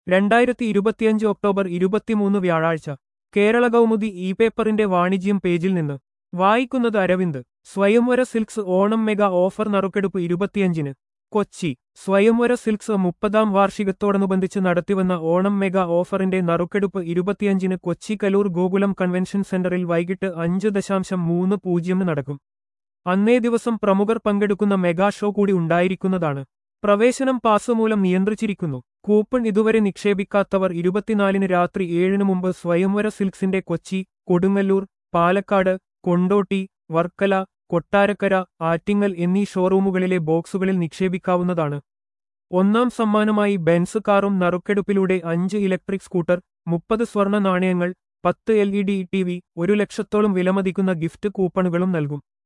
രണ്ടായിരത്തി ഇരുപത്തിയഞ്ച് ഒക്ടോബർ ഇരുപത്തിമൂന്ന് വ്യാഴാഴ്ച കേരള കൗമുദി ഇ പേപ്പറിന്റെ വാണിജ്യം പേജിൽ നിന്ന് വായിക്കുന്നത് അരവിന്ദ് സ്വയംവര സിൽക്സ് ഓണം മെഗാ ഓഫർ നറുക്കെടുപ്പ് ഇരുപത്തിയഞ്ചിന് കൊച്ചി സ്വയംവര സിൽക്സ് മുപ്പതാം വാർഷികത്തോടനുബന്ധിച്ച് നടത്തിവന്ന ഓണം മെഗാ ഓഫറിന്റെ നറുക്കെടുപ്പ് ഇരുപത്തിയഞ്ചിന് കൊച്ചി കലൂർ ഗോകുലം കൺവെൻഷൻ സെന്ററിൽ വൈകിട്ട് അഞ്ച് ദശാംശം മൂന്ന് പൂജ്യമിന് നടക്കും അന്നേ ദിവസം പ്രമുഖർ പങ്കെടുക്കുന്ന മെഗാ ഷോ കൂടി ഉണ്ടായിരിക്കുന്നതാണ് പ്രവേശനം പാസ് മൂലം നിയന്ത്രിച്ചിരിക്കുന്നു കൂപ്പൺ ഇതുവരെ നിക്ഷേപിക്കാത്തവർ ഇരുപത്തിനാലിന് രാത്രി ഏഴിന് മുമ്പ് സ്വയംവര സിൽക്സിന്റെ കൊച്ചി കൊടുങ്ങല്ലൂർ പാലക്കാട് കൊണ്ടോട്ടി വർക്കല കൊട്ടാരക്കര ആറ്റിങ്ങൽ എന്നീ ഷോറൂമുകളിലെ ബോക്സുകളിൽ നിക്ഷേപിക്കാവുന്നതാണ് ഒന്നാം സമ്മാനമായി ബെൻസ് കാറും നറുക്കെടുപ്പിലൂടെ അഞ്ച് ഇലക്ട്രിക് സ്കൂട്ടർ മുപ്പത് സ്വർണ്ണ നാണയങ്ങൾ പത്ത് L E D T V ഒരു ലക്ഷത്തോളം വിലമതിക്കുന്ന ഗിഫ്റ്റ് കൂപ്പണുകളും നൽകും